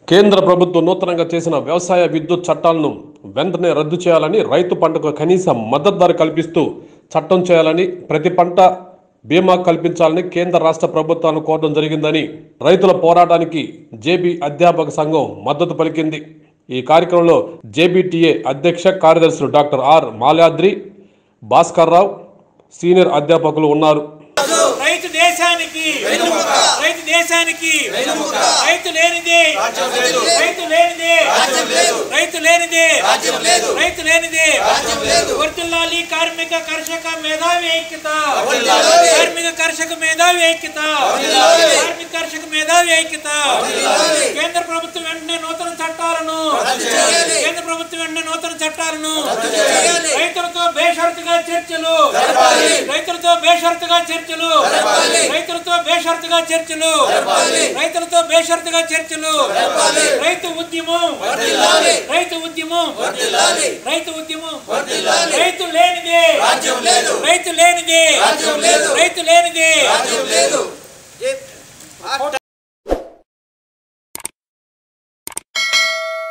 కేంద్ర ప్రభుత్వం నూతనంగా చేసిన వ్యవసాయ విద్యుత్ చట్టాలను వెంటనే రద్దు చేయాలని రైతు పంటకు కనీస మద్దతు ధర కల్పిస్తూ చట్టం చేయాలని ప్రతి పంట బీమా కల్పించాలని కేంద్ర రాష్ట్ర ప్రభుత్వాలను కోరడం జరిగిందని రైతుల పోరాటానికి జేబీ అధ్యాపక సంఘం మద్దతు పలికింది ఈ కార్యక్రమంలో జేబీటీఏ అధ్యక్ష కార్యదర్శులు doctor R Malyadri Bhaskar Rao senior అధ్యాపకులు ఉన్నారు రైతు దేశానికి రైతు దేశానికి రైతు లేనిది రైతు లేనిది రైతు లేనిది రైతు లేనిది వర్తిల్లాలి కార్మిక కర్షక మేధావి ఐక్యత కార్మిక కర్షక మేధావి ఐక్యత కార్మిక కర్షక మేధావి ఐక్యత కేంద్ర ప్రభుత్వం వెంటనే నూతన చట్టాలను కేంద్ర ప్రభుత్వం వెంటనే నూతన చట్టాలను రైతులతో బేషరతుగా చర్చలు రైతులతో బేషరతుగా చర్చలు రైతులతో బేషరతుగా చర్చలు రైతులతో బేషరతుగా చర్చలు రైతు ఉద్యమం రైతు ఉద్యమం రైతు ఉద్యమం రైతు లేనిదే రైతు లేనిదే రైతు లేనిదే